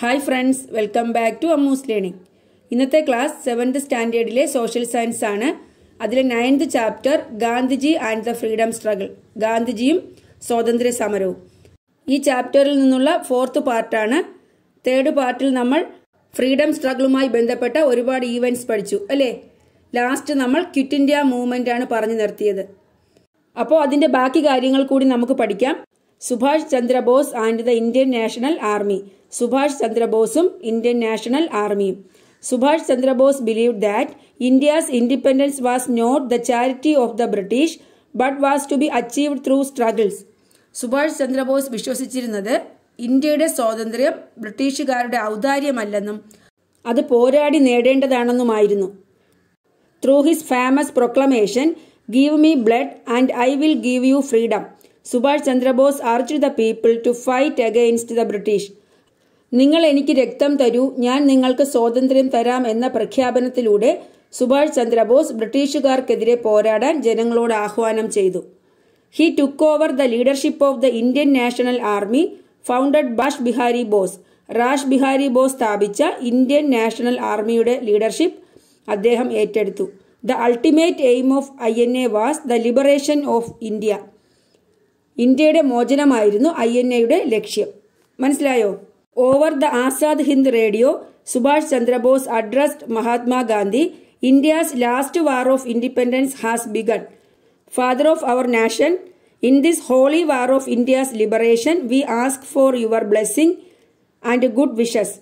Hi friends welcome back to Ammu's learning ഇന്നത്തെ class seventh സ്റ്റാൻഡേർഡിലെ social science ആണ് അതിലെ ninth chapter Gandhiji and the freedom struggle ഗാന്ധിജിയും സ്വാതന്ത്ര്യ സമരവും ഈ ചാപ്റ്ററിൽ നിന്നുള്ള ഫോർത്ത് പാർട്ടാണ് തേർഡ് പാർട്ടിൽ നമ്മൾ ഫ്രീഡം സ്ട്രഗിളുമായി ബന്ധപ്പെട്ട ഒരുപാട് ഈവൻറ്റ്സ് പഠിച്ചു അല്ലേ ലാസ്റ്റ് നമ്മൾ ക്വിറ്റ് ഇന്ത്യ മൂവ്മെന്റ് ആണ് പറഞ്ഞു നിർത്തിയത് അപ്പോൾ അതിന്റെ ബാക്കി കാര്യങ്ങൾ കൂടി നമുക്ക് പഠിക്കാം Subhash Chandrabose and the Indian National army Subhash ചന്ദ്രബോസും Indian national ആർമിയും Subhash Chandrabose believe that India's independence was not the charity of the British but was to B achieved through struggles Subhash Chandrabose വിശ്വസിച്ചിരുന്നത് ഇന്ത്യയുടെ സ്വാതന്ത്ര്യം ബ്രിട്ടീഷുകാരുടെ ഔദാര്യമല്ലെന്നും അത് പോരാടി നേടേണ്ടതാണെന്നുമായിരുന്നു through his famous proclamation give me blood and I will give you freedom Subhash Chandrabose arch the people to fight against the British നിങ്ങൾ എനിക്ക് രക്തം തരൂ ഞാൻ നിങ്ങൾക്ക് സ്വാതന്ത്ര്യം തരാം എന്ന പ്രഖ്യാപനത്തിലൂടെ സുഭാഷ് ചന്ദ്രബോസ് ബ്രിട്ടീഷുകാർക്കെതിരെ പോരാടാൻ ജനങ്ങളോട് ആഹ്വാനം ചെയ്തു he took over the leadership of the Indian National Army founded bash Bihari boss rash Behari Bose സ്ഥാപിച്ച ഇന്ത്യൻ നാഷണൽ ആർമിയുടെ ലീഡർഷിപ്പ് അദ്ദേഹം ഏറ്റെടുത്തു the ultimate aim of I N A was the liberation of India ഇന്ത്യയുടെ മോചനമായിരുന്നു ഐ എൻ എയുടെ ലക്ഷ്യം മനസ്സിലായോ over the Azad Hind radio Subhash Chandrabose addressed Mahatma Gandhi India's last war of independence has begun father of our nation in this holy war of India's liberation V ask for your blessing and good wishes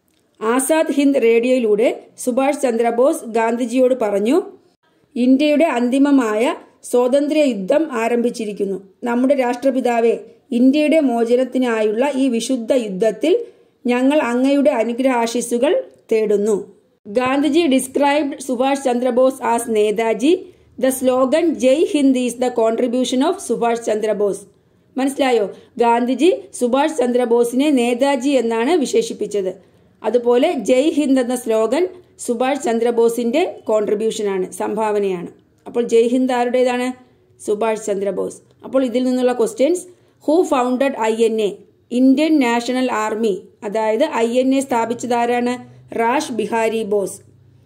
Azad Hind റേഡിയോയിലൂടെ സുഭാഷ് ചന്ദ്രബോസ് ഗാന്ധിജിയോട് പറഞ്ഞു ഇന്ത്യയുടെ അന്തിമമായ സ്വാതന്ത്ര്യ യുദ്ധം ആരംഭിച്ചിരിക്കുന്നു നമ്മുടെ രാഷ്ട്രപിതാവെ ഇന്ത്യയുടെ മോചനത്തിനായുള്ള ഈ വിശുദ്ധ യുദ്ധത്തിൽ ഞങ്ങൾ അങ്ങയുടെ അനുഗ്രഹാശിസുകൾ തേടുന്നു Gandhiji described Subhash Chandrabose as Netaji the slogan Jai Hind is the contribution of Subhash Chandrabose മനസ്സിലായോ ഗാന്ധിജി സുഭാഷ് ചന്ദ്രബോസിനെ നേതാജി എന്നാണ് വിശേഷിപ്പിച്ചത് അതുപോലെ ജയ് ഹിന്ദ് എന്ന സ്ലോഗൻ സുഭാഷ് ചന്ദ്രബോസിന്റെ കോൺട്രിബ്യൂഷനാണ് സംഭാവനയാണ് അപ്പോൾ ജയ് ഹിന്ദ് ആരുടേതാണ് സുഭാഷ് ചന്ദ്രബോസ് അപ്പോൾ ഇതിൽ നിന്നുള്ള questions who founded I N A Indian National army അതായത് I N A സ്ഥാപിച്ചതാരാണ് rash Behari boss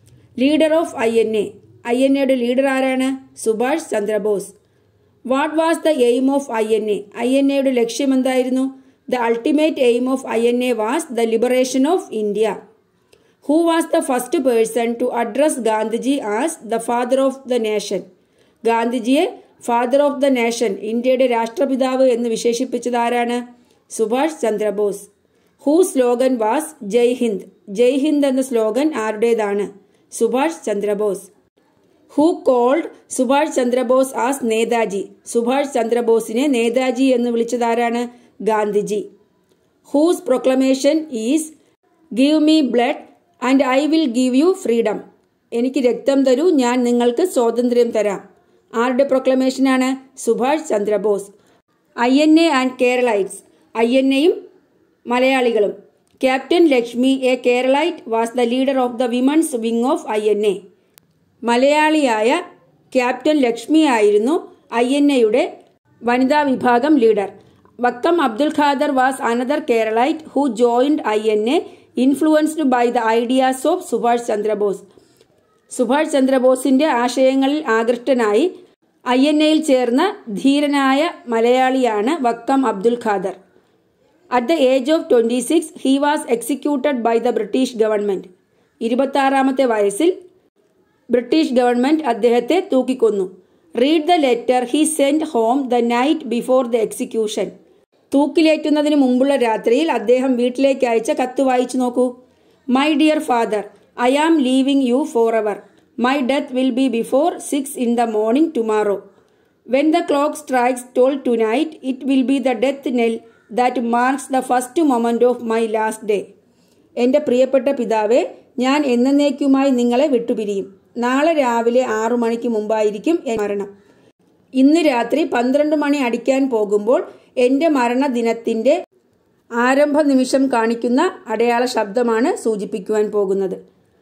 leader of I N A I N എയുടെ ലീഡർ ആരാണ് Subhash Chandrabose what was the aim of I N A I N എയുടെ ലക്ഷ്യം എന്തായിരുന്നു the ultimate aim of I N A was the liberation of India who was the first person to address Gandhiji as the father of the nation ഗാന്ധിജിയെ father of the nation ഇന്ത്യയുടെ രാഷ്ട്രപിതാവ് എന്ന് വിശേഷിപ്പിച്ചത് ആരാണ് Subhash Chandrabose who slogan was ജയ് ഹിന്ദ് ജയ് ഹിന്ദ് എന്ന slogan ആരുടേതാണ് Subhash Chandrabose who called Subhash Chandrabose as Netaji Subhash ചന്ദ്രബോസിനെ Netaji എന്ന് വിളിച്ചതാരാണ് Gandhiji whose proclamation is give me blood and I will give you freedom എനിക്ക് രക്തം തരൂ ഞാൻ നിങ്ങൾക്ക് സ്വാതന്ത്ര്യം തരാം ആരുടെ പ്രൊക്ലമേഷനാണ് Subhash Chandrabose I N A and Keralites I N എയും മലയാളികളും captain Lakshmi a Keralite was the leader of the women's wing of I N A മലയാളിയായ ക്യാപ്റ്റൻ ലക്ഷ്മി ആയിരുന്നു ഐ എൻ എയുടെ വനിതാ വിഭാഗം leader Vakkom Abdul Khader was another Keralite who joined I N A influenced by the ideas of Subhash Chandrabose Subhash ചന്ദ്രബോസിന്റെ ആശയങ്ങളിൽ ആകൃഷ്ടനായി I N എയിൽ ചേർന്ന ധീരനായ മലയാളിയാണ് Vakkom Abdul Khader at the age of twenty six he was executed by the British government ഇരുപത്തി ആറാമത്തെ വയസ്സിൽ ബ്രിട്ടീഷ് ഗവൺമെന്റ് അദ്ദേഹത്തെ തൂക്കിക്കൊന്നു read the letter he send home the night before the execution തൂക്കിലേറ്റുന്നതിന് മുമ്പുള്ള രാത്രിയിൽ അദ്ദേഹം വീട്ടിലേക്ക് അയച്ച കത്ത് വായിച്ചു നോക്കൂ my dear father I am leaving you forever my death will be before six in the morning tomorrow when the clock strikes toll tonight it will be the death knell that marks the first moment of my last day എന്റെ പ്രിയപ്പെട്ട പിതാവെ ഞാൻ എന്നേക്കുമായി നിങ്ങളെ വിട്ടുപിരിയും നാളെ രാവിലെ ആറു മണിക്ക് മുമ്പായിരിക്കും മരണം ഇന്ന് രാത്രി പന്ത്രണ്ട് മണി അടിക്കാൻ പോകുമ്പോൾ എന്റെ മരണദിനത്തിന്റെ ആരംഭ നിമിഷം കാണിക്കുന്ന അടയാള ശബ്ദമാണ് സൂചിപ്പിക്കുവാൻ പോകുന്നത്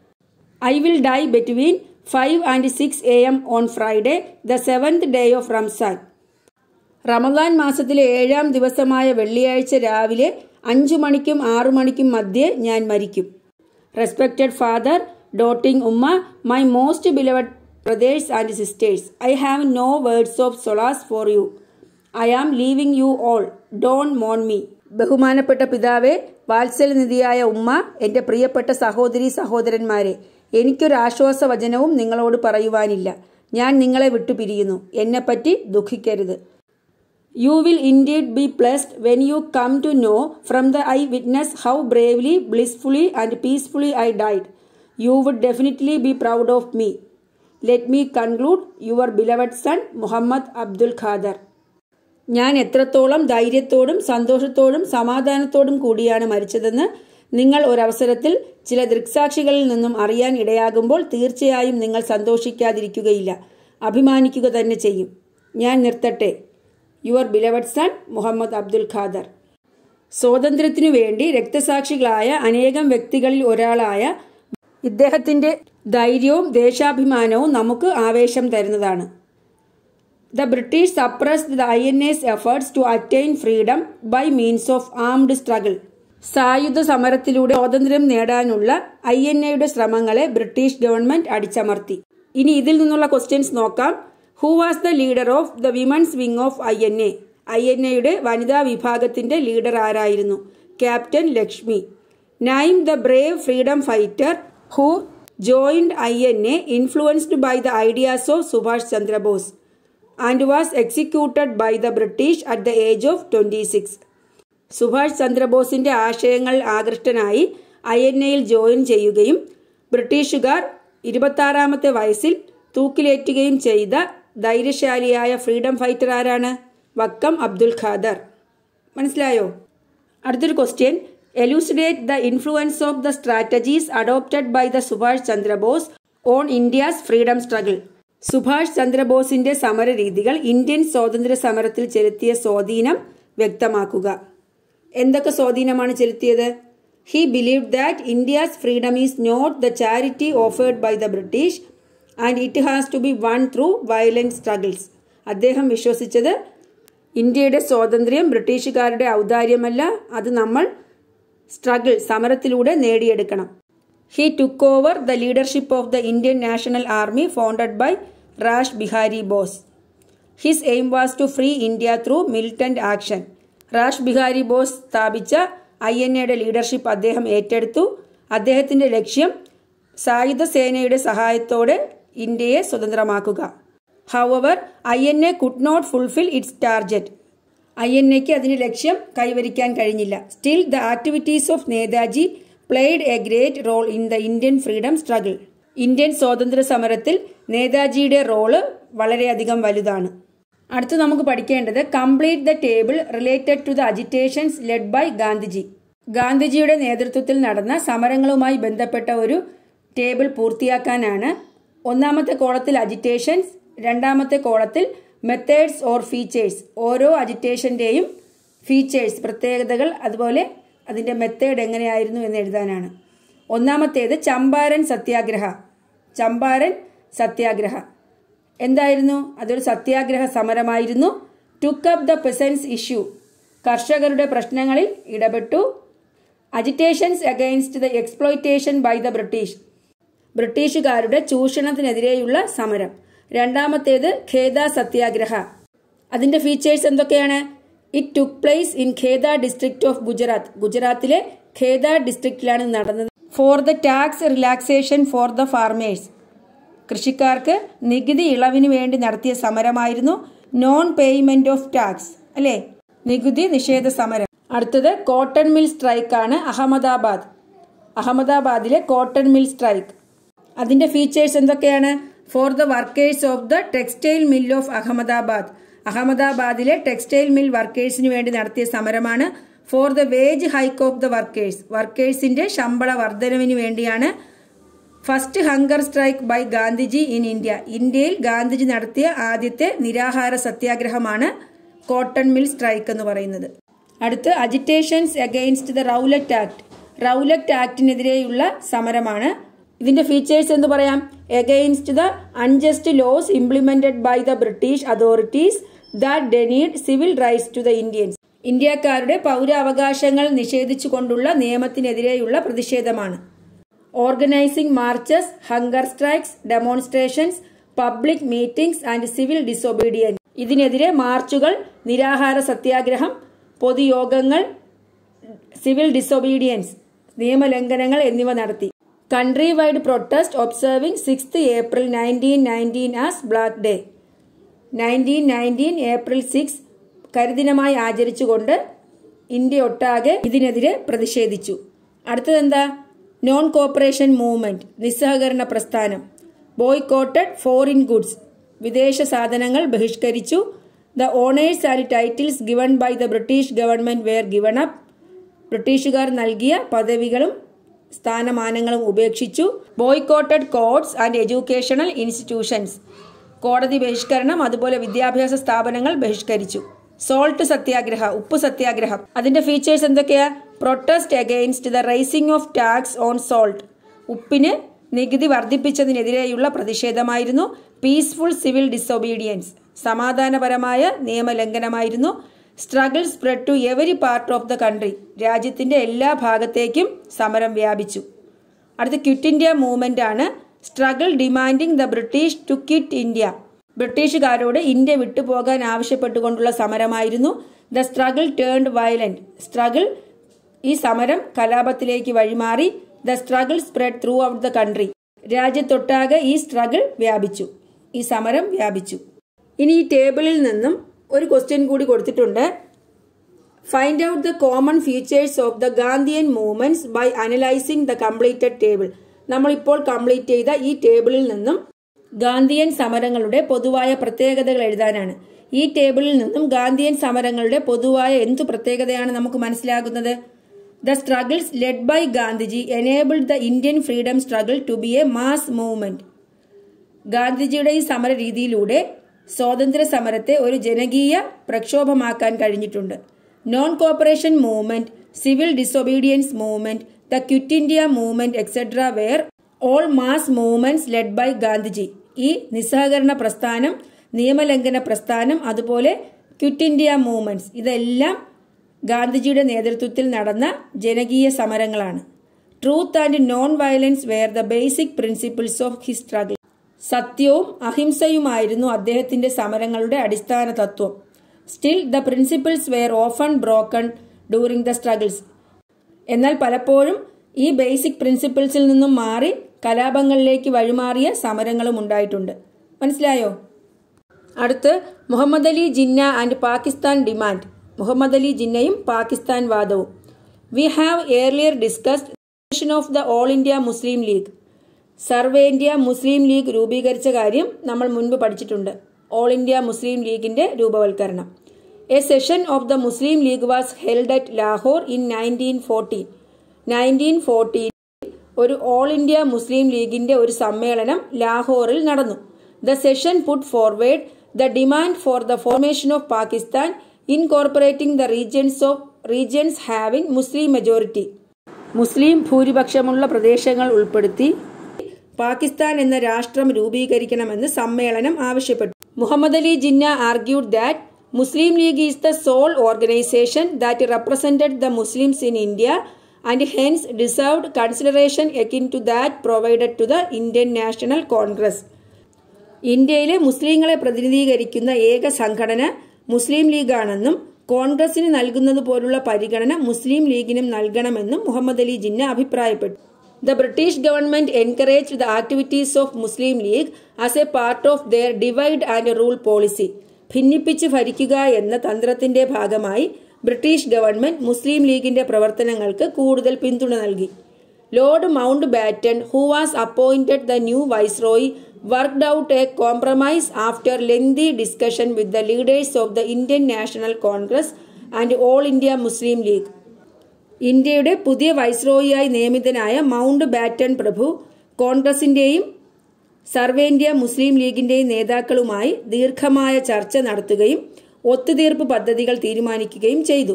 I will die between five and six A M on Friday the seventh day of Ramzan Ramadan മാസത്തിലെ ഏഴാം ദിവസമായ വെള്ളിയാഴ്ച രാവിലെ അഞ്ചു മണിക്കും ആറു മണിക്കും മധ്യേ ഞാൻ മരിക്കും respected father doting Umma my most beloved brothers and sisters I have no words of solace for you I am leaving you all don't മോൺ മീ ബഹുമാനപ്പെട്ട പിതാവേ വാത്സല്യനിധിയായ ഉമ്മ എൻ്റെ പ്രിയപ്പെട്ട സഹോദരി സഹോദരന്മാരെ എനിക്കൊരു ആശ്വാസ വചനവും നിങ്ങളോട് പറയുവാനില്ല ഞാൻ നിങ്ങളെ വിട്ടുപിരിയുന്നു എന്നെപ്പറ്റി ദുഃഖിക്കരുത് you will indeed be pleased when you come to know from the eye witness how bravely blissfully and peacefully I died you would definitely be proud of me let me conclude your beloved son Muhammad Abdul Khader ഞാൻ എത്രത്തോളം ധൈര്യത്തോടും സന്തോഷത്തോടും സമാധാനത്തോടും കൂടിയാണ് മരിച്ചതെന്ന് നിങ്ങൾ ഒരവസരത്തിൽ ചില ദൃക്സാക്ഷികളിൽ നിന്നും അറിയാൻ ഇടയാകുമ്പോൾ തീർച്ചയായും നിങ്ങൾ സന്തോഷിക്കാതിരിക്കുകയില്ല അഭിമാനിക്കുക തന്നെ ചെയ്യും ഞാൻ നിർത്തട്ടെ your beloved son Muhammad Abdul Khader സ്വാതന്ത്ര്യത്തിനു വേണ്ടി രക്തസാക്ഷികളായ അനേകം വ്യക്തികളിൽ ഒരാളായ ഇദ്ദേഹത്തിന്റെ ധൈര്യവും ദേശാഭിമാനവും നമുക്ക് ആവേശം തരുന്നതാണ് the British suppressed the I N S efforts to attain freedom by means of armed struggle സായുധ സമരത്തിലൂടെ സ്വാതന്ത്ര്യം നേടാനുള്ള ഐ എൻ എയുടെ ശ്രമങ്ങളെ ബ്രിട്ടീഷ് ഗവൺമെന്റ് അടിച്ചമർത്തി ഇനി ഇതിൽ നിന്നുള്ള ക്വസ്റ്റ്യൻസ് നോക്കാം who was the leader of the women's wing of I N A I N എയുടെ വനിതാ വിഭാഗത്തിന്റെ ലീഡർ ആരായിരുന്നു captain Lakshmi name the brave freedom fighter who joined I N A influenced by the ideas of Subhash Chandrabose and was executed by the British at the age of twenty six Subhash ചന്ദ്രബോസിന്റെ ആശയങ്ങൾ ആകൃഷ്ടനായി I N എയിൽ join ചെയ്യുകയും ബ്രിട്ടീഷുകാർ ഇരുപത്താറാമത്തെ വയസ്സിൽ തൂക്കിലേറ്റുകയും ചെയ്ത ധൈര്യശാലിയായ freedom fighter ആരാണ് വക്കം അബ്ദുൽ ഖാദർ മനസ്സിലായോ അടുത്തൊരു question elucidate the influence of the strategies adopted by the Subhash Chandrabose on India's freedom struggle Subhash ചന്ദ്രബോസിന്റെ സമരരീതികൾ ഇന്ത്യൻ സ്വാതന്ത്ര്യ സമരത്തിൽ ചെലുത്തിയ സ്വാധീനം വ്യക്തമാക്കുക എന്തൊക്കെ സ്വാധീനമാണ് ചെലുത്തിയത് he believe that India's freedom is not the charity offered by the British and it has to be won through violent struggles അദ്ദേഹം വിശ്വസിച്ചത് ഇന്ത്യയുടെ സ്വാതന്ത്ര്യം ബ്രിട്ടീഷുകാരുടെ ഔദാര്യമല്ല അത് നമ്മൾ സ്ട്രഗിൾ സമരത്തിലൂടെ നേടിയെടുക്കണം he took over the leadership of the Indian National Army founded by Rash Behari Bose his aim was to free India through militant action Rash Behari Bose സ്ഥാപിച്ച ഐ എൻ എയുടെ ലീഡർഷിപ്പ് അദ്ദേഹം ഏറ്റെടുത്തു അദ്ദേഹത്തിന്റെ ലക്ഷ്യം സായുധ സേനയുടെ സഹായത്തോടെ ഇന്ത്യയെ സ്വതന്ത്രമാക്കുക however I N A could not fulfil its target I N എക്ക് അതിന്റെ ലക്ഷ്യം കൈവരിക്കാൻ കഴിഞ്ഞില്ല still the activities of Netaji played a great role in the Indian freedom struggle Indian സ്വാതന്ത്ര്യ സമരത്തിൽ നേതാജിയുടെ റോള് വളരെയധികം വലുതാണ് അടുത്ത് നമുക്ക് പഠിക്കേണ്ടത് complete the table related to the agitations led by Gandhiji ഗാന്ധിജിയുടെ നേതൃത്വത്തിൽ നടന്ന സമരങ്ങളുമായി ബന്ധപ്പെട്ട ഒരു ടേബിൾ പൂർത്തിയാക്കാനാണ് ഒന്നാമത്തെ കോളത്തിൽ അജിറ്റേഷൻസ് രണ്ടാമത്തെ കോളത്തിൽ മെത്തേഡ്സ് ഓർ ഫീച്ചേഴ്സ് ഓരോ അജിറ്റേഷന്റെയും ഫീച്ചേഴ്സ് പ്രത്യേകതകൾ അതുപോലെ അതിന്റെ മെത്തേഡ് എങ്ങനെയായിരുന്നു എന്ന് എഴുതാനാണ് ഒന്നാമത്തേത് ചമ്പാരൻ സത്യാഗ്രഹ ചമ്പാരൻ സത്യാഗ്രഹ എന്തായിരുന്നു അതൊരു സത്യാഗ്രഹ സമരമായിരുന്നു took up the peasants issue കർഷകരുടെ പ്രശ്നങ്ങളിൽ ഇടപെട്ടു agitations against the exploitation by the British ബ്രിട്ടീഷുകാരുടെ ചൂഷണത്തിനെതിരെയുള്ള സമരം രണ്ടാമത്തേത് ഖേദ സത്യാഗ്രഹ അതിന്റെ ഫീച്ചേഴ്സ് എന്തൊക്കെയാണ് it took place in Kheda district of Gujarat ഗുജറാത്തിലെ ഖേദ ഡിസ്ട്രിക്റ്റിലാണ് നടന്നത് for the tax relaxation for the farmers കൃഷിക്കാർക്ക് നികുതി ഇളവിന് വേണ്ടി നടത്തിയ സമരമായിരുന്നു നോൺ പേയ്മെന്റ് ഓഫ് ടാക്സ് അല്ലേ നികുതി നിഷേധ സമരം അടുത്തത് കോട്ടൺ മിൽ സ്ട്രൈക്ക് ആണ് അഹമ്മദാബാദ് അഹമ്മദാബാദിലെ കോട്ടൺ മിൽ സ്ട്രൈക്ക് അതിന്റെ ഫീച്ചേഴ്സ് എന്തൊക്കെയാണ് for the workers of the textile mill of Ahmedabad അഹമ്മദാബാദിലെ ടെക്സ്റ്റൈൽ മിൽ വർക്കേഴ്സിന് വേണ്ടി നടത്തിയ സമരമാണ് for the wage hike of the workers വർക്കേഴ്സിന്റെ ശമ്പള വർധനവിന് വേണ്ടിയാണ് first hunger strike by Gandhiji in India ഇന്ത്യയിൽ ഗാന്ധിജി നടത്തിയ ആദ്യത്തെ നിരാഹാര സത്യാഗ്രഹമാണ് കോട്ടൺ മിൽ സ്ട്രൈക്ക് എന്ന് പറയുന്നത് അടുത്ത് agitations against the Rowlatt Act Rowlatt ആക്ടിനെതിരെയുള്ള സമരമാണ് ഇതിന്റെ ഫീച്ചേഴ്സ് എന്ന് പറയാം against the unjust laws implemented by the British authorities that denied civil rights to the Indians ഇന്ത്യക്കാരുടെ പൗരാവകാശങ്ങൾ നിഷേധിച്ചുകൊണ്ടുള്ള നിയമത്തിനെതിരെയുള്ള പ്രതിഷേധമാണ് organising marches hunger strikes demonstrations public meetings and civil disobedience ഇതിനെതിരെ മാർച്ചുകൾ നിരാഹാര സത്യാഗ്രഹം പൊതുയോഗങ്ങൾ സിവിൽ ഡിസൊബീഡിയൻസ് നിയമലംഘനങ്ങൾ എന്നിവ നടത്തി countrywide protest observing sixth April nineteen nineteen as black day nineteen nineteen April six കരിദിനമായി ആചരിച്ചുകൊണ്ട് ഇന്ത്യ ഒട്ടാകെ ഇതിനെതിരെ പ്രതിഷേധിച്ചു അടുത്തതെന്താ നോൺ കോപ്പറേഷൻ മൂവ്മെന്റ് നിസ്സഹകരണ പ്രസ്ഥാനം ബോയ്കോട്ടഡ് ഫോറിൻ ഗുഡ്സ് വിദേശ സാധനങ്ങൾ ബഹിഷ്കരിച്ചു the honours and titles given by the British government were given up ബ്രിട്ടീഷുകാർ നൽകിയ പദവികളും സ്ഥാനമാനങ്ങളും ഉപേക്ഷിച്ചു boycotted courts and educational institutions കോടതി ബഹിഷ്കരണം അതുപോലെ വിദ്യാഭ്യാസ സ്ഥാപനങ്ങൾ ബഹിഷ്കരിച്ചു സോൾട്ട് സത്യാഗ്രഹ ഉപ്പ് സത്യാഗ്രഹം അതിന്റെ ഫീച്ചേഴ്സ് എന്തൊക്കെയാ protest against the rising of tax on salt ഉപ്പിന് നികുതി വർദ്ധിപ്പിച്ചതിനെതിരെയുള്ള പ്രതിഷേധമായിരുന്നു പീസ്ഫുൾ സിവിൽ ഡിസൊബീഡിയൻസ് സമാധാനപരമായ നിയമലംഘനമായിരുന്നു struggle spread to every part of the country രാജ്യത്തിന്റെ എല്ലാ ഭാഗത്തേക്കും സമരം വ്യാപിച്ചു അടുത്ത ക്വിറ്റ് ഇന്ത്യ മൂവ്മെന്റ് ആണ് struggle demanding the British to quit India ബ്രിട്ടീഷുകാരോട് ഇന്ത്യ വിട്ടുപോകാൻ ആവശ്യപ്പെട്ടുകൊണ്ടുള്ള സമരമായിരുന്നു the struggle turned violent struggle ഈ സമരം കലാപത്തിലേക്ക് വഴിമാറി the struggle spread throughout the country രാജ്യത്തൊട്ടാകെ ഈ സ്ട്രഗിൾ വ്യാപിച്ചു ഈ സമരം വ്യാപിച്ചു ഇനി ഈ ടേബിളിൽ നിന്നും ഒരു ക്വസ്റ്റ്യൻ കൂടി കൊടുത്തിട്ടുണ്ട് find out the common features of the Gandhian movements by analysing the completed table നമ്മളിപ്പോൾ കംപ്ലീറ്റ് ചെയ്ത ഈ ടേബിളിൽ നിന്നും ഗാന്ധിയൻ സമരങ്ങളുടെ പൊതുവായ പ്രത്യേകതകൾ എഴുതാനാണ് ഈ ടേബിളിൽ നിന്നും ഗാന്ധിയൻ സമരങ്ങളുടെ പൊതുവായ എന്തു പ്രത്യേകതയാണ് നമുക്ക് മനസ്സിലാകുന്നത് the struggles led by Gandhiji enabled the Indian freedom struggle to be a mass movement ഗാന്ധിജിയുടെ ഈ സമര രീതിയിലൂടെ സ്വാതന്ത്ര്യ സമരത്തെ ഒരു ജനകീയ പ്രക്ഷോഭമാക്കാൻ കഴിഞ്ഞിട്ടുണ്ട് non cooperation movement civil disobedience movement the quit India movement etcetera were all mass movements led by Gandhiji ഈ നിസ്സഹകരണ പ്രസ്ഥാനം നിയമലംഘന പ്രസ്ഥാനം അതുപോലെ ക്വിറ്റ് ഇന്ത്യ മൂവ്മെന്റ്സ് ഇതെല്ലാം ഗാന്ധിജിയുടെ നേതൃത്വത്തിൽ നടന്ന ജനകീയ സമരങ്ങളാണ് truth and non violence were the basic principles of his struggle സത്യവും അഹിംസയുമായിരുന്നു അദ്ദേഹത്തിന്റെ സമരങ്ങളുടെ അടിസ്ഥാന തത്വം still the principles were often broken during the struggles എന്നാൽ പലപ്പോഴും ഈ ബേസിക് പ്രിൻസിപ്പിൾസിൽ നിന്നും മാറി കലാപങ്ങളിലേക്ക് വഴിമാറിയ സമരങ്ങളും ഉണ്ടായിട്ടുണ്ട് മനസ്സിലായോ അടുത്ത് മുഹമ്മദ് അലി ജിന്ന ആൻഡ് പാകിസ്ഥാൻ ഡിമാൻഡ് മുഹമ്മദ് അലി ജിന്നയും പാകിസ്ഥാൻ വാദവും we have earlier discussed of the all India Muslim League സർവേ ഇന്ത്യ മുസ്ലിം ലീഗ് രൂപീകരിച്ച കാര്യം നമ്മൾ മുൻപ് പഠിച്ചിട്ടുണ്ട് ഓൾ ഇന്ത്യ മുസ്ലിം ലീഗിന്റെ രൂപവൽക്കരണം a session of the Muslim League was held at Lahore in nineteen fourteen nineteen fourteen ഒരു ഓൾ ഇന്ത്യ മുസ്ലിം ലീഗിന്റെ ഒരു സമ്മേളനം ലാഹോറിൽ നടന്നു the session put forward the demand for the formation of Pakistan incorporating the regions of regions having Muslim majority മുസ്ലിം ഭൂരിപക്ഷമുള്ള പ്രദേശങ്ങൾ ഉൾപ്പെടുത്തി പാകിസ്ഥാൻ എന്ന രാഷ്ട്രം രൂപീകരിക്കണമെന്ന് സമ്മേളനം ആവശ്യപ്പെട്ടു Muhammad Ali Jinnah argued that Muslim League is the sole organisation that represented the Muslims in India and hence deserved consideration akin to that provided to the Indian National Congress ഇന്ത്യയിലെ മുസ്ലിങ്ങളെ പ്രതിനിധീകരിക്കുന്ന ഏക സംഘടന മുസ്ലിം ലീഗാണെന്നും കോൺഗ്രസിന് നൽകുന്നത് പോലുള്ള പരിഗണന മുസ്ലിം ലീഗിനും നൽകണമെന്നും മുഹമ്മദ് അലി ജിന്ന അഭിപ്രായപ്പെട്ടു the British government encourage the activities of Muslim League as a part of their divide and rule policy ഭിന്നിപ്പിച്ച് ഭരിക്കുക എന്ന തന്ത്രത്തിന്റെ ഭാഗമായി ബ്രിട്ടീഷ് ഗവൺമെന്റ് മുസ്ലിം ലീഗിന്റെ പ്രവർത്തനങ്ങൾക്ക് കൂടുതൽ പിന്തുണ നൽകി Lord Mountbatten who was appointed the new viceroy worked out a compromise after lengthy discussion with the leaders of the Indian National Congress and all India Muslim League ഇന്ത്യയുടെ പുതിയ വൈസ്രോയിയായി നിയമിതനായ mount Mountbatten പ്രഭു കോൺഗ്രസിന്റെയും survey India മുസ്ലിം ലീഗിന്റെയും നേതാക്കളുമായി ദീർഘമായ ചർച്ച നടത്തുകയും ഒത്തുതീർപ്പ് പദ്ധതികൾ തീരുമാനിക്കുകയും ചെയ്തു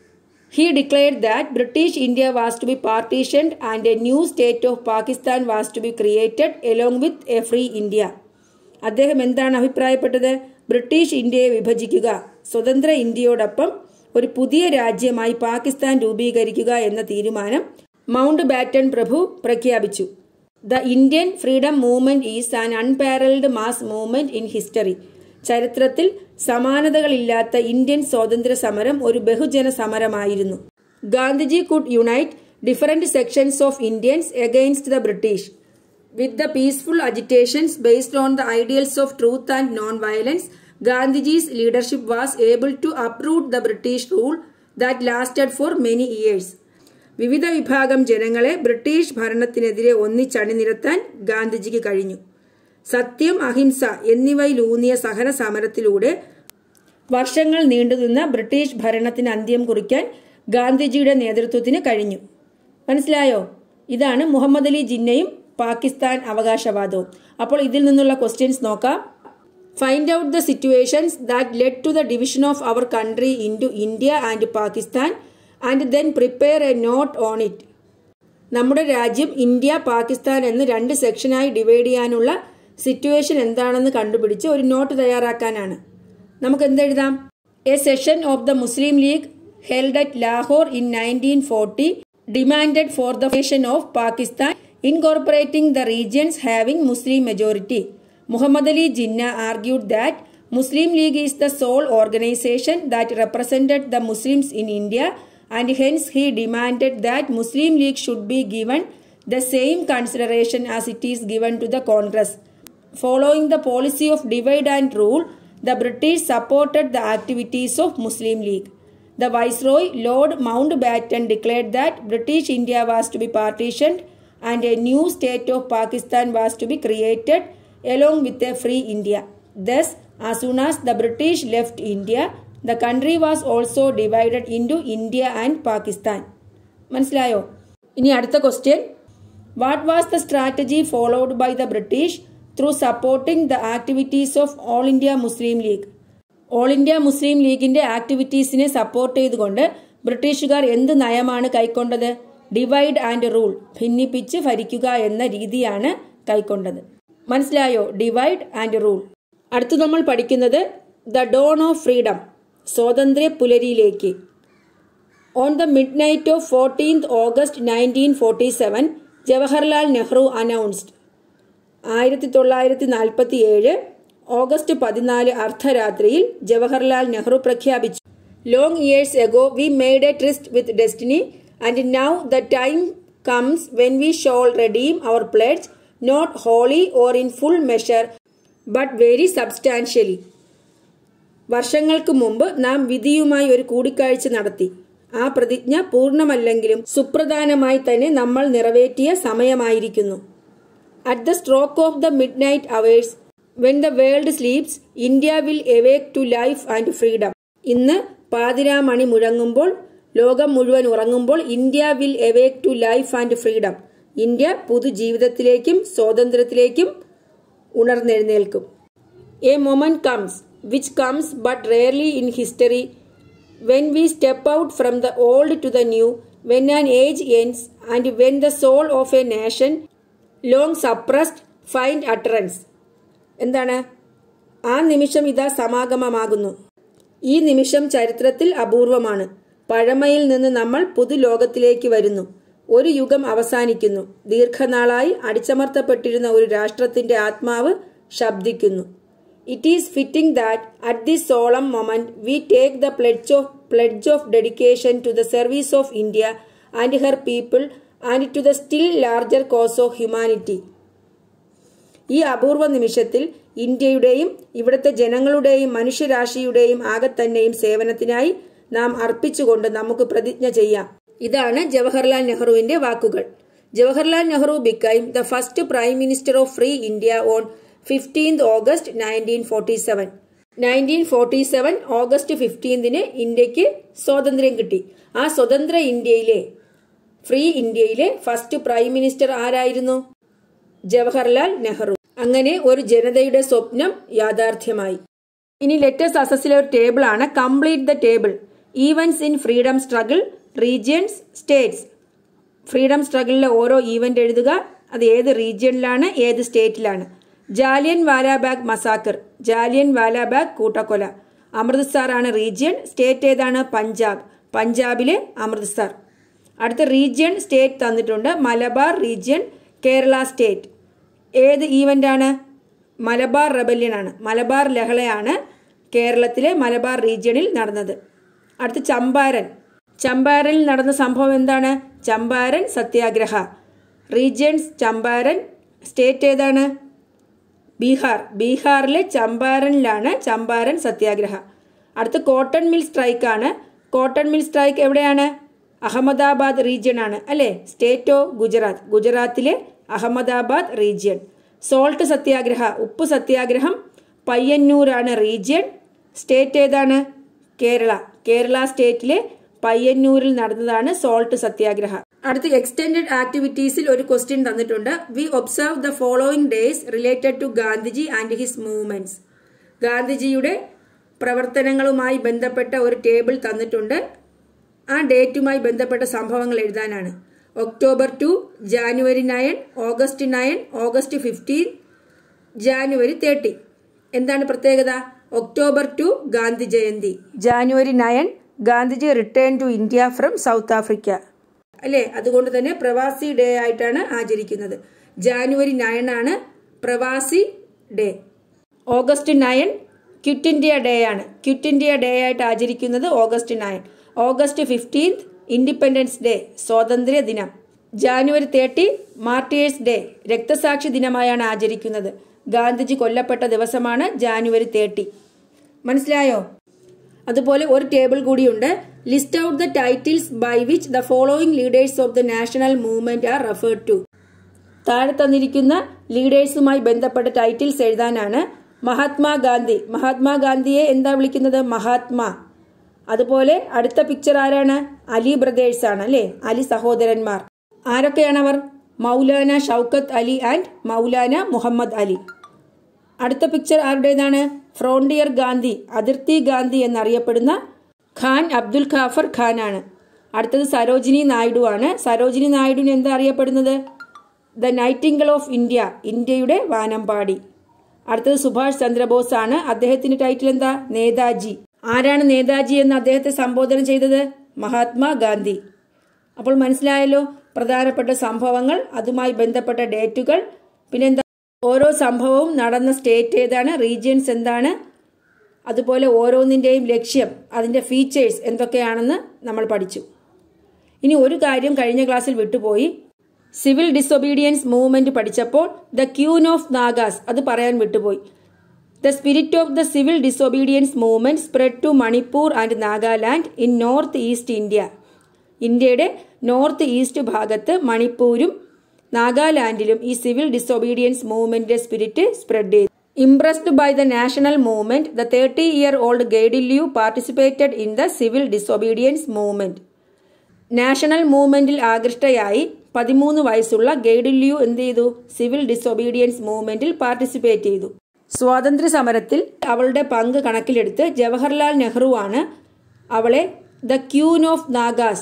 he declared that British India was to be partitioned and a new state of Pakistan was to be created along with a free India അദ്ദേഹം എന്താണ് അഭിപ്രായപ്പെട്ടത് ബ്രിട്ടീഷ് ഇന്ത്യയെ വിഭജിക്കുക സ്വതന്ത്ര ഇന്ത്യയോടൊപ്പം ഒരു പുതിയ രാജ്യമായി പാകിസ്ഥാൻ രൂപീകരിക്കുക എന്ന തീരുമാനം മൗണ്ട് ബാറ്റൺ പ്രഭു പ്രഖ്യാപിച്ചു the Indian freedom movement is an unparalleled mass movement in history ചരിത്രത്തിൽ സമാനതകളില്ലാത്ത ഇന്ത്യൻ സ്വാതന്ത്ര്യ സമരം ഒരു ബഹുജന സമരമായിരുന്നു Gandhiji could unite different sections of Indians against the British with the peaceful agitations based on the ideals of truth and non violence Gandhiji's leadership was able to approve the British rule that lasted for many years വിവിധ വിഭാഗം ജനങ്ങളെ British ഭരണത്തിനെതിരെ ഒന്നിച്ചണിനിരത്താൻ ഗാന്ധിജിക്ക് കഴിഞ്ഞു സത്യം അഹിംസ എന്നിവയിലൂന്നിയ സഹന സമരത്തിലൂടെ വർഷങ്ങൾ നീണ്ടുനിന്ന British ഭരണത്തിന് അന്ത്യം കുറിക്കാൻ ഗാന്ധിജിയുടെ നേതൃത്വത്തിന് കഴിഞ്ഞു മനസ്സിലായോ ഇതാണ് മുഹമ്മദ് അലി ജിന്നയും പാകിസ്ഥാൻ അവകാശവാദവും അപ്പോൾ ഇതിൽ നിന്നുള്ള ക്വസ്റ്റ്യൻസ് നോക്കാം find out the situations that led to the division of our country into India and Pakistan and then prepare a note on it നമ്മുടെ രാജ്യം ഇന്ത്യ പാകിസ്ഥാൻ എന്ന് രണ്ട് സെക്ഷനായി ഡിവൈഡ് ചെയ്യാനുള്ള സിറ്റുവേഷൻ എന്താണെന്ന് കണ്ടുപിടിച്ച് ഒരു നോട്ട് തയ്യാറാക്കാനാണ് നമുക്ക് എന്തെഴുതാം a session of the Muslim League held at Lahore in nineteen forty demanded for the formation of Pakistan incorporating the regions having Muslim majority Muhammad Ali Jinnah argued that Muslim League is the sole organisation that represented the Muslims in India and hence he demanded that Muslim League should be given the same consideration as it is given to the Congress. Following the policy of divide and rule, the British supported the activities of Muslim League. The Viceroy, Lord Mountbatten, declared that British India was to be partitioned and a new state of Pakistan was to be created along with a free India. Thus, as soon as the British left India, the country was also divided into India and Pakistan. മനസ്സിലായോ ഇനി അടുത്ത question what was the strategy followed by the British through supporting the activities of all India Muslim League all India Muslim ലീഗിന്റെ ആക്ടിവിറ്റീസിനെ support ചെയ്തുകൊണ്ട് ബ്രിട്ടീഷുകാർ എന്ത് നയമാണ് കൈക്കൊണ്ടത് ഡിവൈഡ് ആൻഡ് റൂൾ ഭിന്നിപ്പിച്ച് ഭരിക്കുക എന്ന രീതിയാണ് കൈക്കൊണ്ടത് മനസ്സിലായോ ഡിവൈഡ് ആൻഡ് റൂൾ അടുത്ത് നമ്മൾ പഠിക്കുന്നത് ദ ഡോൺ ഓഫ് ഫ്രീഡം സ്വാതന്ത്ര്യ പുലരിയിലേക്ക് on the midnight of fourteenth August nineteen forty seven Jawaharlal Nehru announced ആയിരത്തി തൊള്ളായിരത്തി നാൽപ്പത്തി ഏഴ് ഓഗസ്റ്റ് പതിനാല് അർദ്ധരാത്രിയിൽ ജവഹർലാൽ നെഹ്റു പ്രഖ്യാപിച്ചു long years ago we made a tryst with destiny and now the time comes when we shall redeem our pledge not wholly or in full measure but very substantially വർഷങ്ങൾക്ക് മുമ്പ് നാം വിധിയുമായി ഒരു കൂടിക്കാഴ്ച നടത്തി ആ പ്രതിജ്ഞ പൂർണ്ണമല്ലെങ്കിലും സുപ്രധാനമായി തന്നെ നമ്മൾ നിറവേറ്റിയ സമയമായിരിക്കുന്നു at the stroke of the midnight hours when the world sleeps India will awake to life and freedom ഇന്ന് പാതിരാമണി മുഴങ്ങുമ്പോൾ ലോകം മുഴുവൻ ഉറങ്ങുമ്പോൾ India will awake to life and freedom India പുതുജീവിതത്തിലേക്കും സ്വാതന്ത്ര്യത്തിലേക്കും ഉണർന്നെഴുന്നേൽക്കും a moment comes which comes but rarely in history when we step out from the old to the new, when an age ends, and when the soul of a nation, long suppressed, find utterance. എന്താണ് ആ നിമിഷം ഇതാ സമാഗമമാകുന്നു ഈ നിമിഷം ചരിത്രത്തിൽ അപൂർവമാണ് പഴമയിൽ നിന്ന് നമ്മൾ പുതുലോകത്തിലേക്ക് വരുന്നു ഒരു യുഗം അവസാനിക്കുന്നു ദീർഘനാളായി അടിച്ചമർത്തപ്പെട്ടിരുന്ന ഒരു രാഷ്ട്രത്തിന്റെ ആത്മാവ് ശബ്ദിക്കുന്നു it is fitting that at this solemn moment we take the pledge of pledge of dedication to the service of India and her people and to the still larger cause of humanity ഈ അപൂർവ നിമിഷത്തിൽ ഇന്ത്യയുടെയും ഇവിടുത്തെ ജനങ്ങളുടെയും മനുഷ്യരാശിയുടെയും ആകത്തന്നെയും സേവനത്തിനായി നാം അർപ്പിച്ചുകൊണ്ട് നമുക്ക് പ്രതിജ്ഞ ചെയ്യാം ഇതാണ് ജവഹർലാൽ നെഹ്റുവിന്റെ വാക്കുകൾ Jawaharlal Nehru became the first prime minister of free India on fifteenth August nineteen forty seven nineteen forty seven August ഫിഫ്റ്റീൻതിന് ഇന്ത്യക്ക് സ്വാതന്ത്ര്യം കിട്ടി ആ സ്വതന്ത്ര ഇന്ത്യയിലെ ഫ്രീ ഇന്ത്യയിലെ ഫസ്റ്റ് പ്രൈം മിനിസ്റ്റർ ആരായിരുന്നു ജവഹർലാൽ നെഹ്റു അങ്ങനെ ഒരു ജനതയുടെ സ്വപ്നം യാഥാർത്ഥ്യമായി ഇനി ലെറ്റേഴ്സ് അസസിലെ ഒരു ടേബിൾ ആണ് complete the table events in freedom struggle regions states freedom സ്ട്രഗിളിലെ ഓരോ ഈവന്റ് എഴുതുക അത് ഏത് റീജിയനിലാണ് ഏത് സ്റ്റേറ്റിലാണ് Jallianwala Bagh massacre Jallianwala Bagh കൂട്ടക്കൊല അമൃത്സർ ആണ് റീജിയൻ സ്റ്റേറ്റ് ഏതാണ് പഞ്ചാബ് പഞ്ചാബിലെ അമൃത്സർ അടുത്ത റീജിയൻ സ്റ്റേറ്റ് തന്നിട്ടുണ്ട് മലബാർ റീജിയൻ കേരള സ്റ്റേറ്റ് ഏത് ഈവൻ്റ് ആണ് മലബാർ റെബല്യൻ ആണ് മലബാർ ലഹളയാണ് കേരളത്തിലെ മലബാർ റീജിയണിൽ നടന്നത് അടുത്ത് ചമ്പാരൻ ചമ്പാരനിൽ നടന്ന സംഭവം എന്താണ് ചമ്പാരൻ സത്യാഗ്രഹ റീജിയൻസ് ചമ്പാരൻ സ്റ്റേറ്റ് ഏതാണ് ബീഹാർ ബീഹാറിലെ ചമ്പാരനിലാണ് ചമ്പാരൻ സത്യാഗ്രഹ അടുത്ത് കോട്ടൺ മിൽ സ്ട്രൈക്ക് ആണ് കോട്ടൺ മിൽ സ്ട്രൈക്ക് എവിടെയാണ് അഹമ്മദാബാദ് റീജിയൻ ആണ് അല്ലേ സ്റ്റേറ്റ് ഓഫ് ഗുജറാത്ത് ഗുജറാത്തിലെ അഹമ്മദാബാദ് റീജിയൻ സോൾട്ട് സത്യാഗ്രഹ ഉപ്പ് സത്യാഗ്രഹം പയ്യന്നൂരാണ് റീജിയൻ സ്റ്റേറ്റ് ഏതാണ് കേരള കേരള സ്റ്റേറ്റിലെ പയ്യന്നൂരിൽ നടന്നതാണ് സോൾട്ട് സത്യാഗ്രഹ അടുത്ത എക്സ്റ്റെൻഡഡ് ആക്ടിവിറ്റീസിൽ ഒരു ക്വസ്റ്റ്യൻ തന്നിട്ടുണ്ട് we observe the following days related to Gandhiji and his movements ഗാന്ധിജിയുടെ പ്രവർത്തനങ്ങളുമായി ബന്ധപ്പെട്ട ഒരു ടേബിൾ തന്നിട്ടുണ്ട് ആ ഡേറ്റുമായി ബന്ധപ്പെട്ട സംഭവങ്ങൾ എഴുതാനാണ് October two January nine August nine August fifteen January thirty എന്താണ് പ്രത്യേകത October two Gandhi Jayanti January nine Gandhiji return to India from South Africa അല്ലേ അതുകൊണ്ട് തന്നെ പ്രവാസി ഡേ ആയിട്ടാണ് ആചരിക്കുന്നത് ജാനുവരി നയൻ ആണ് Pravasi day August nine quit India day ആണ് ക്വിറ്റ് ഇന്ത്യ ഡേ ആയിട്ട് ആചരിക്കുന്നത് August nine August fifteenth independence day സ്വാതന്ത്ര്യ ദിനം ജാനുവരി തേർട്ടി മാർട്ടിയേഴ്സ് ഡേ രക്തസാക്ഷി ദിനമായാണ് ആചരിക്കുന്നത് ഗാന്ധിജി കൊല്ലപ്പെട്ട ദിവസമാണ് ജാനുവരി തേർട്ടി മനസ്സിലായോ അതുപോലെ ഒരു ടേബിൾ കൂടിയുണ്ട് list out the titles by which the following leaders of the national movement are referred to താഴെ തന്നിരിക്കുന്ന ലീഡേഴ്സുമായി ബന്ധപ്പെട്ട ടൈറ്റിൽസ് എഴുതാനാണ് മഹാത്മാഗാന്ധി മഹാത്മാഗാന്ധിയെ എന്താ വിളിക്കുന്നത് മഹാത്മാ അതുപോലെ അടുത്ത പിക്ചർ ആരാണ് അലി ബ്രദേഴ്സ് ആണ് അല്ലേ അലി സഹോദരന്മാർ ആരൊക്കെയാണ് അവർ മൗലാന ഷൗക്കത്ത് അലി ആൻഡ് മൗലാന മുഹമ്മദ് അലി അടുത്ത പിക്ചർ ആരുടേതാണ് ഫ്രോണ്ടിയർ ഗാന്ധി അതിർത്തി ഗാന്ധി എന്നറിയപ്പെടുന്ന ഖാൻ അബ്ദുൽ ഖാഫർ ഖാൻ ആണ് അടുത്തത് സരോജിനി നായിഡു ആണ് സരോജിനി നായിഡുവിന് എന്താ അറിയപ്പെടുന്നത് ദ നൈറ്റിംഗിൾ ഓഫ് ഇന്ത്യ ഇന്ത്യയുടെ വാനമ്പാടി അടുത്തത് സുഭാഷ് ചന്ദ്രബോസ് ആണ് അദ്ദേഹത്തിന്റെ ടൈറ്റിൽ എന്താ നേതാജി ആരാണ് നേതാജി എന്ന് അദ്ദേഹത്തെ സംബോധന ചെയ്തത് മഹാത്മാഗാന്ധി അപ്പോൾ മനസ്സിലായല്ലോ പ്രധാനപ്പെട്ട സംഭവങ്ങൾ അതുമായി ബന്ധപ്പെട്ട ഡേറ്റുകൾ പിന്നെന്താ ഓരോ സംഭവവും നടന്ന സ്റ്റേറ്റ് ഏതാണ് റീജിയൻസ് എന്താണ് അതുപോലെ ഓരോന്നിൻ്റെയും ലക്ഷ്യം അതിൻ്റെ ഫീച്ചേഴ്സ് എന്തൊക്കെയാണെന്ന് നമ്മൾ പഠിച്ചു ഇനി ഒരു കാര്യം കഴിഞ്ഞ ക്ലാസ്സിൽ വിട്ടുപോയി സിവിൽ ഡിസൊബീഡിയൻസ് മൂവ്മെന്റ് പഠിച്ചപ്പോൾ ദ ക്യൂൻ ഓഫ് നാഗാസ് അത് പറയാൻ വിട്ടുപോയി the spirit of the civil disobedience movement spread to Manipur and Nagaland in north east India ഇന്ത്യയുടെ നോർത്ത് ഈസ്റ്റ് ഭാഗത്ത് മണിപ്പൂരും നാഗാലാൻഡിലും ഈ സിവിൽ ഡിസൊബീഡിയൻസ് മൂവ്മെന്റിന്റെ സ്പിരിറ്റ് സ്പ്രെഡ് ചെയ്തു impressed by the national movement the thirty year old Gaidinliu participated in the civil disobedience movement national മൂവ്മെന്റിൽ ആകൃഷ്ടയായി പതിമൂന്ന് വയസ്സുള്ള ഗൈഡില്യു എന്ത് ചെയ്തു സിവിൽ ഡിസൊബീഡിയൻസ് മൂവ്മെന്റിൽ പാർട്ടിസിപ്പേറ്റ് ചെയ്തു സ്വാതന്ത്ര്യ സമരത്തിൽ അവളുടെ പങ്ക് കണക്കിലെടുത്ത് ജവഹർലാൽ നെഹ്റു ആണ് അവളെ ദ ക്യൂൻ ഓഫ് നാഗാസ്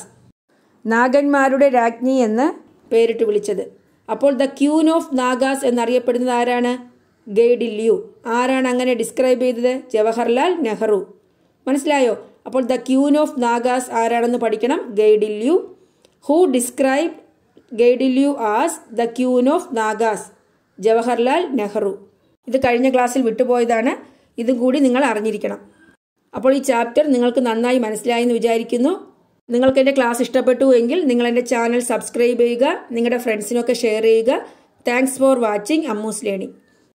നാഗന്മാരുടെ രാജ്ഞി എന്ന് പേരിട്ട് വിളിച്ചത് അപ്പോൾ ദ ക്യൂൻ ഓഫ് നാഗാസ് എന്നറിയപ്പെടുന്നത് ആരാണ് ഗൈഡില്യു ആരാണ് അങ്ങനെ ഡിസ്ക്രൈബ് ചെയ്തത് ജവഹർലാൽ നെഹ്റു മനസ്സിലായോ അപ്പോൾ ദ ക്യൂൻ ഓഫ് നാഗാസ് ആരാണെന്ന് പഠിക്കണം Gaidinliu who describe Gaidinliu as the queen of Nagas Jawaharlal Nehru ഇത് കഴിഞ്ഞ ക്ലാസ്സിൽ വിട്ടുപോയതാണ് ഇതും കൂടി നിങ്ങൾ അറിഞ്ഞിരിക്കണം അപ്പോൾ ഈ ചാപ്റ്റർ നിങ്ങൾക്ക് നന്നായി മനസ്സിലായി എന്ന് വിചാരിക്കുന്നു നിങ്ങൾക്ക് എൻ്റെ ക്ലാസ് ഇഷ്ടപ്പെട്ടു എങ്കിൽ നിങ്ങൾ എൻ്റെ ചാനൽ സബ്സ്ക്രൈബ് ചെയ്യുക നിങ്ങളുടെ ഫ്രണ്ട്സിനൊക്കെ ഷെയർ ചെയ്യുക thanks for watching Ammu's learning